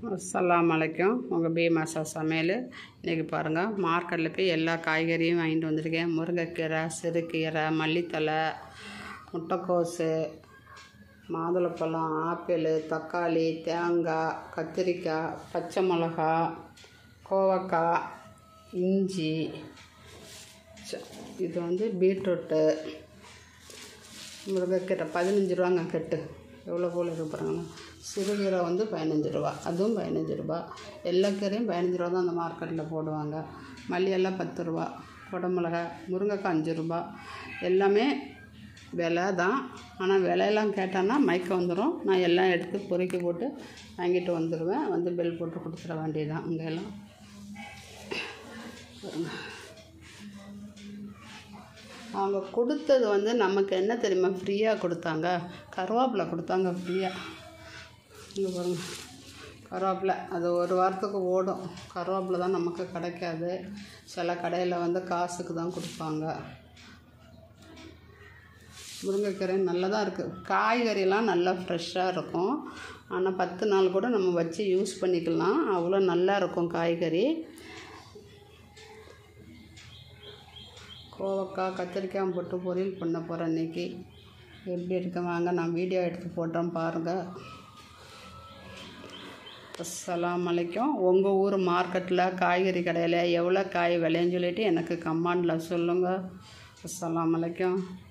அஸ்ஸலாம் வலைக்கும் உங்கள் பீமாசா சமையல் இன்றைக்கி பாருங்கள் மார்க்கெட்டில் போய் எல்லா காய்கறியும் வாங்கிட்டு வந்திருக்கேன் முருங்கைக்கீரை சிறுகீரை மல்லித்தழை முட்டைக்கோஸு மாதுளப்பழம் ஆப்பிள் தக்காளி தேங்காய் கத்திரிக்காய் பச்சை மிளகா கோவக்காய் இஞ்சி ச- இது வந்து பீட்ரூட்டு முருங்கைக்கீரை பதினஞ்சு ரூபாங்க கட்டு எவ்வளோ போல் இருக்கு பாருங்களேன் சிறுகீரை வந்து பதினஞ்சு ரூபா அதுவும் பதினஞ்சு ரூபா எல்லா கீரையும் பதினஞ்சு ரூபா தான் அந்த மார்க்கெட்டில் போடுவாங்க மல்லியெல்லாம் பத்து ரூபா குடமிளகா முருங்கைக்காய் அஞ்சு ரூபா எல்லாமே விலை தான் ஆனால் விலையெல்லாம் கேட்டான்னா மயக்கம் வந்துடும் நான் எல்லாம் எடுத்து பொறுக்கி போட்டு வாங்கிட்டு வந்துடுவேன் வந்து பில் போட்டு கொடுத்துட வேண்டியதுதான் இங்கே எல்லாம் அவங்க கொடுத்தது வந்து நமக்கு என்ன தெரியுமா ஃப்ரீயாக கொடுத்தாங்க கருவேப்பிலை கொடுத்தாங்க ஃப்ரீயாக இங்கே பாருங்க கருவேப்பிலை அது ஒரு வாரத்துக்கு ஓடும் கருவேப்பிலை தான் நமக்கு கிடைக்காது சில கடையில் வந்து காசுக்கு தான் கொடுப்பாங்க முருங்கைக்கீரை நல்லதாக இருக்குது காய்கறிலாம் நல்லா ஃப்ரெஷ்ஷாக இருக்கும் ஆனால் பத்து நாள் கூட நம்ம வச்சு யூஸ் பண்ணிக்கலாம் அவ்வளோ நல்லா இருக்கும் காய்கறி கோவக்காய் கத்திரிக்காய் போட்டு பொரியல் பண்ண போகிறேன் இன்னைக்கு எப்படி இருக்கு வாங்க நான் வீடியோ எடுத்து போடுறேன் பாருங்கள் அஸ்ஸலாமு அலைக்கும் உங்கள் ஊர் மார்க்கெட்டில் காய்கறி கடையில் எவ்வளோ காய் விளையன்னு சொல்லிட்டு எனக்கு கமெண்டில் சொல்லுங்கள் அஸ்ஸலாமு அலைக்கும்